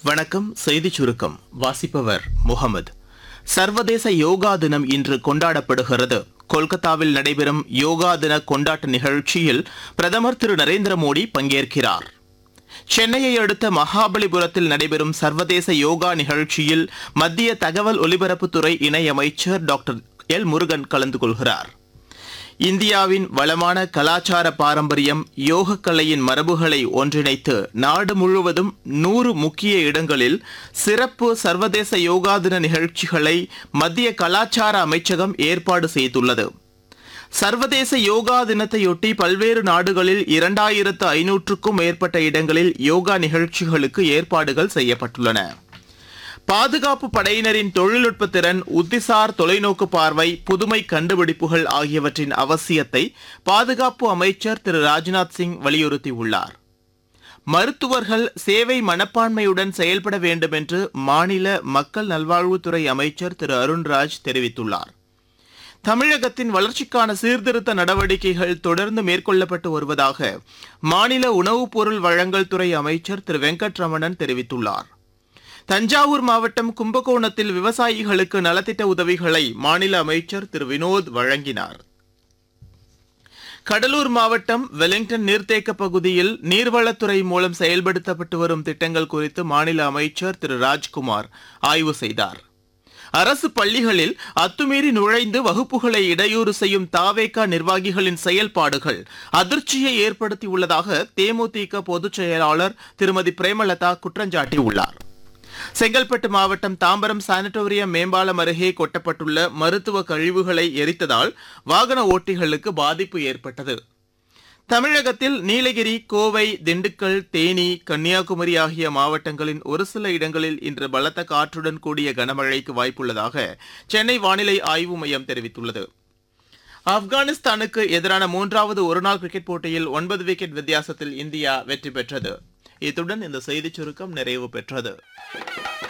வணக்கம் செய்திச் சுருக்கம் வாசிப்பவர் முகமது சர்வதேச யோகா தினம் இன்று கொண்டாடப்படுகிறது கொல்கத்தாவில் நடைபெறும் யோகா தின கொண்டாட்ட நிகழ்ச்சியில் பிரதமர் திரு நரேந்திர மோடி பங்கேற்கிறார் சென்னையை அடுத்த மகாபலிபுரத்தில் நடைபெறும் சர்வதேச யோகா நிகழ்ச்சியில் மத்திய தகவல் ஒலிபரப்புத்துறை இணையமைச்சர் டாக்டர் எல் முருகன் கலந்து கொள்கிறார் இந்தியாவின் வளமான கலாச்சார பாரம்பரியம் யோகக்கலையின் மரபுகளை ஒன்றிணைத்து நாடு முழுவதும் நூறு முக்கிய இடங்களில் சிறப்பு சர்வதேச யோகா தின நிகழ்ச்சிகளை மத்திய கலாச்சார அமைச்சகம் ஏற்பாடு செய்துள்ளது சர்வதேச யோகா தினத்தையொட்டி பல்வேறு நாடுகளில் இரண்டாயிரத்து ஐநூற்றுக்கும் மேற்பட்ட இடங்களில் யோகா நிகழ்ச்சிகளுக்கு ஏற்பாடுகள் செய்யப்பட்டுள்ளன பாதுகாப்பு படையினரின் தொழில்நுட்ப திறன் உத்திசார் தொலைநோக்கு பார்வை புதுமை கண்டுபிடிப்புகள் ஆகியவற்றின் அவசியத்தை பாதுகாப்பு அமைச்சர் திரு ராஜ்நாத் சிங் வலியுறுத்தியுள்ளார் மருத்துவர்கள் சேவை மனப்பான்மையுடன் செயல்பட வேண்டும் என்று மாநில மக்கள் நல்வாழ்வுத்துறை அமைச்சர் திரு அருண்ராஜ் தெரிவித்துள்ளார் தமிழகத்தின் வளர்ச்சிக்கான சீர்திருத்த நடவடிக்கைகள் தொடர்ந்து மேற்கொள்ளப்பட்டு வருவதாக மாநில உணவுப் பொருள் வழங்கல் துறை அமைச்சர் திரு வெங்கட்ரமணன் தெரிவித்துள்ளார் தஞ்சாவூர் மாவட்டம் கும்பகோணத்தில் விவசாயிகளுக்கு நலத்திட்ட உதவிகளை மாநில அமைச்சர் திரு வினோத் வழங்கினார் கடலூர் மாவட்டம் வெலிங்டன் நீர்த்தேக்க பகுதியில் நீர்வளத்துறை மூலம் செயல்படுத்தப்பட்டு வரும் திட்டங்கள் குறித்து மாநில அமைச்சர் திரு ராஜ்குமார் ஆய்வு செய்தார் அரசு பள்ளிகளில் அத்துமீறி நுழைந்து வகுப்புகளை இடையூறு செய்யும் தாவேகா நிர்வாகிகளின் செயல்பாடுகள் அதிர்ச்சியை ஏற்படுத்தியுள்ளதாக தேமுதிக பொதுச் செயலாளர் திருமதி பிரேமலதா குற்றஞ்சாட்டியுள்ளார் செங்கல்பட்டு மாவட்டம் தாம்பரம் சானிட்டோரியம் மேம்பாலம் அருகே கொட்டப்பட்டுள்ள மருத்துவ கழிவுகளை எரித்ததால் வாகன ஓட்டிகளுக்கு பாதிப்பு ஏற்பட்டது தமிழகத்தில் நீலகிரி கோவை திண்டுக்கல் தேனி கன்னியாகுமரி ஆகிய மாவட்டங்களின் ஒரு சில இடங்களில் இன்று பலத்த காற்றுடன் கூடிய கனமழைக்கு வாய்ப்புள்ளதாக சென்னை வானிலை ஆய்வு மையம் தெரிவித்துள்ளது ஆப்கானிஸ்தானுக்கு எதிரான மூன்றாவது ஒருநாள் கிரிக்கெட் போட்டியில் ஒன்பது விக்கெட் வித்தியாசத்தில் இந்தியா வெற்றி பெற்றது இத்துடன் இந்த செய்திச் சுருக்கம் நிறைவு பெற்றது